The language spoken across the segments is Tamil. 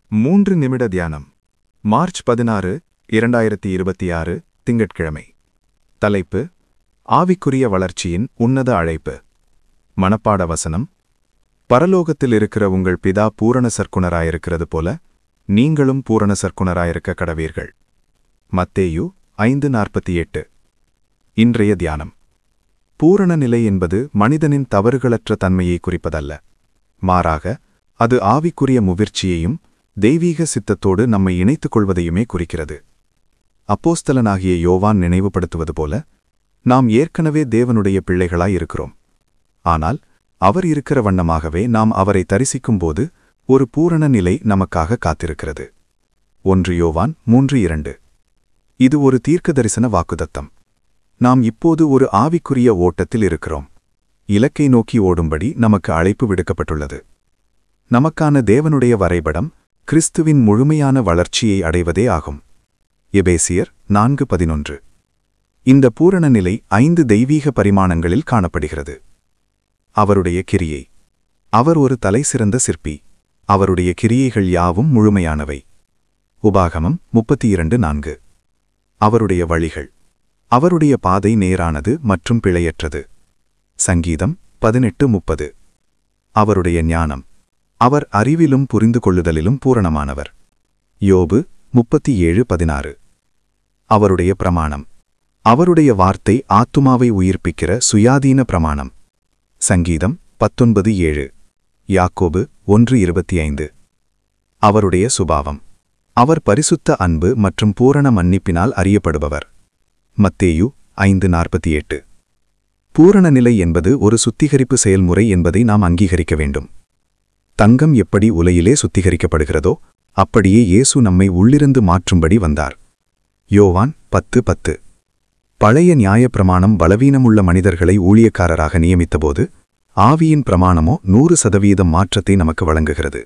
மூன்று நிமிட தியானம் மார்ச் பதினாறு இரண்டாயிரத்தி இருபத்தி ஆறு திங்கட்கிழமை தலைப்பு ஆவிக்குரிய வளர்ச்சியின் உன்னத அழைப்பு மனப்பாட வசனம் பரலோகத்தில் இருக்கிற உங்கள் பிதா பூரண சர்க்குணராயிருக்கிறது போல நீங்களும் பூரண சர்க்குணராயிருக்க கடவீர்கள் மத்தேயு ஐந்து நாற்பத்தி எட்டு இன்றைய தியானம் பூரண நிலை என்பது மனிதனின் தவறுகளற்ற தன்மையை குறிப்பதல்ல மாறாக அது ஆவிக்குரிய முதிர்ச்சியையும் தெய்வீக சித்தத்தோடு நம்மை இணைத்துக் கொள்வதையுமே குறிக்கிறது அப்போஸ்தலனாகிய யோவான் நினைவுபடுத்துவது போல நாம் ஏற்கனவே தேவனுடைய பிள்ளைகளாய் இருக்கிறோம் ஆனால் அவர் இருக்கிற வண்ணமாகவே நாம் அவரை தரிசிக்கும்போது ஒரு பூரண நிலை நமக்காக காத்திருக்கிறது ஒன்று யோவான் மூன்று இரண்டு இது ஒரு தீர்க்க தரிசன வாக்குதத்தம் நாம் இப்போது ஒரு ஆவிக்குரிய ஓட்டத்தில் இருக்கிறோம் இலக்கை நோக்கி ஓடும்படி நமக்கு அழைப்பு விடுக்கப்பட்டுள்ளது நமக்கான தேவனுடைய வரைபடம் கிறிஸ்துவின் முழுமையான வளர்ச்சியை அடைவதே ஆகும் எபேசியர் நான்கு பதினொன்று இந்த பூரண நிலை ஐந்து தெய்வீக பரிமாணங்களில் காணப்படுகிறது அவருடைய கிரியை அவர் ஒரு தலைசிறந்த சிற்பி அவருடைய கிரியைகள் யாவும் முழுமையானவை உபாகமம் முப்பத்தி இரண்டு நான்கு அவருடைய வழிகள் அவருடைய பாதை நேரானது மற்றும் பிழையற்றது சங்கீதம் பதினெட்டு முப்பது அவருடைய ஞானம் அவர் அறிவிலும் புரிந்து கொள்ளுதலிலும் பூரணமானவர் யோபு முப்பத்தி ஏழு பதினாறு அவருடைய பிரமாணம் அவருடைய வார்த்தை ஆத்துமாவை உயிர்ப்பிக்கிற சுயாதீன பிரமாணம் சங்கீதம் பத்தொன்பது ஏழு யாக்கோபு ஒன்று இருபத்தி ஐந்து அவருடைய சுபாவம் அவர் பரிசுத்த அன்பு மற்றும் பூரண மன்னிப்பினால் அறியப்படுபவர் மத்தேயு ஐந்து நாற்பத்தி எட்டு பூரண நிலை என்பது ஒரு சுத்திகரிப்பு செயல்முறை என்பதை நாம் அங்கீகரிக்க வேண்டும் தங்கம் எப்படி உலையிலே சுத்திகரிக்கப்படுகிறதோ அப்படியே இயேசு நம்மை உள்ளிருந்து மாற்றும்படி வந்தார் யோவான் பத்து பத்து பழைய நியாயப்பிரமாணம் பலவீனமுள்ள மனிதர்களை ஊழியக்காரராக நியமித்தபோது ஆவியின் பிரமாணமோ நூறு சதவீதம் மாற்றத்தை நமக்கு வழங்குகிறது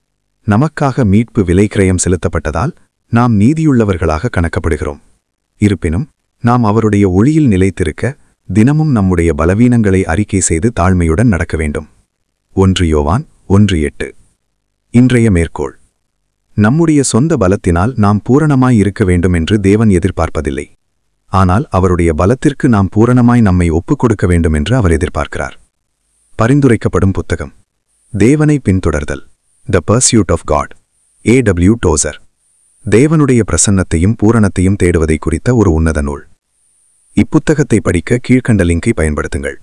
நமக்காக மீட்பு விலைக்கிரயம் செலுத்தப்பட்டதால் நாம் நீதியுள்ளவர்களாக கணக்கப்படுகிறோம் இருப்பினும் நாம் அவருடைய ஒளியில் நிலைத்திருக்க தினமும் நம்முடைய பலவீனங்களை அறிக்கை செய்து தாழ்மையுடன் நடக்க வேண்டும் ஒன்று யோவான் ஒன்று எட்டு இன்றைய மேற்கோள் நம்முடைய சொந்த பலத்தினால் நாம் பூரணமாய் இருக்க வேண்டும் என்று தேவன் எதிர்பார்ப்பதில்லை ஆனால் அவருடைய பலத்திற்கு நாம் பூரணமாய் நம்மை ஒப்புக் கொடுக்க வேண்டும் என்று அவர் எதிர்பார்க்கிறார் பரிந்துரைக்கப்படும் புத்தகம் தேவனை பின்தொடர்தல் the pursuit of God A W Tozer தேவனுடைய பிரசன்னத்தையும் பூரணத்தையும் தேடுவதை குறித்த ஒரு உன்னத நூல் இப்புத்தகத்தை படிக்க கீழ்க்கண்ட லிங்கை பயன்படுத்துங்கள்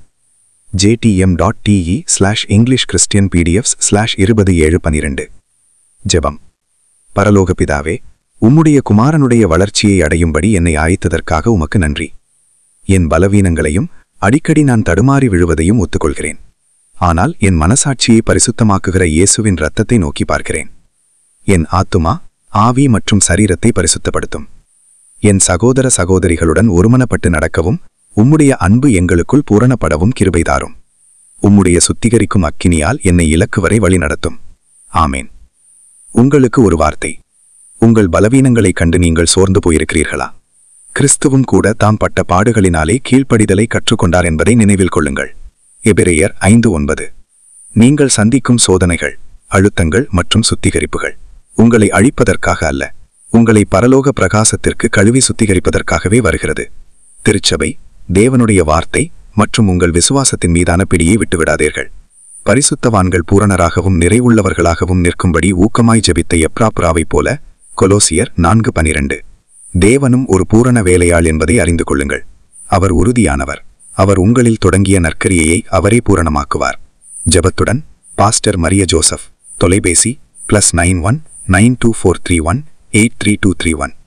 JDM dot DE slash English Christian PDFs slash இருபது ஏழு பனிரெண்டு ஜெபம் பரலோக பிதாவே உம்முடைய குமாரனுடைய வளர்ச்சியை அடையும்படி என்னை ஆய்த்ததற்காக உமக்கு நன்றி என் பலவீனங்களையும் அடிக்கடி நான் தடுமாறி விழுவதையும் ஒத்துக்கொள்கிறேன் ஆனால் என் மனசாட்சியை பரிசுத்தமாக்குகிற இயேசுவின் இரத்தத்தை நோக்கி பார்க்கிறேன் என் ஆத்துமா ஆவி மற்றும் சரீரத்தை பரிசுத்தப்படுத்தும் என் சகோதர சகோதரிகளுடன் ஒருமனப்பட்டு நடக்கவும் உம்முடைய அன்பு எங்களுக்குள் பூரணப்படவும் கிருபைதாரும் உம்முடைய சுத்திகரிக்கும் அக்கினியால் என்னை இலக்கு வரை வழிநடத்தும் ஆமேன் உங்களுக்கு ஒரு வார்த்தை உங்கள் பலவீனங்களைக் கண்டு நீங்கள் சோர்ந்து போயிருக்கிறீர்களா கிறிஸ்துவும் கூட தாம் பட்ட பாடுகளினாலே கீழ்ப்படிதலை கற்றுக்கொண்டார் என்பதை நினைவில் கொள்ளுங்கள் எபிரேயர் ஐந்து ஒன்பது நீங்கள் சந்திக்கும் சோதனைகள் அழுத்தங்கள் மற்றும் சுத்திகரிப்புகள் உங்களை அழிப்பதற்காக அல்ல உங்களை பரலோக பிரகாசத்திற்கு கழுவி சுத்திகரிப்பதற்காகவே வருகிறது திருச்சபை தேவனுடைய வார்த்தை மற்றும் உங்கள் விசுவாசத்தின் மீதான பிடியை விட்டுவிடாதீர்கள் பரிசுத்தவான்கள் பூரணராகவும் நிறைவுள்ளவர்களாகவும் நிற்கும்படி ஊக்கமாய் ஜெபித்த எப்ராப்ராவைப் போல கொலோசியர் நான்கு பனிரண்டு தேவனும் ஒரு பூரண வேலையாள் என்பதை அறிந்து கொள்ளுங்கள் அவர் உறுதியானவர் அவர் உங்களில் தொடங்கிய நற்கரியையை அவரே பூரணமாக்குவார் ஜெபத்துடன் பாஸ்டர் மரிய ஜோசப் தொலைபேசி plus nine one nine two four three one eight three two three one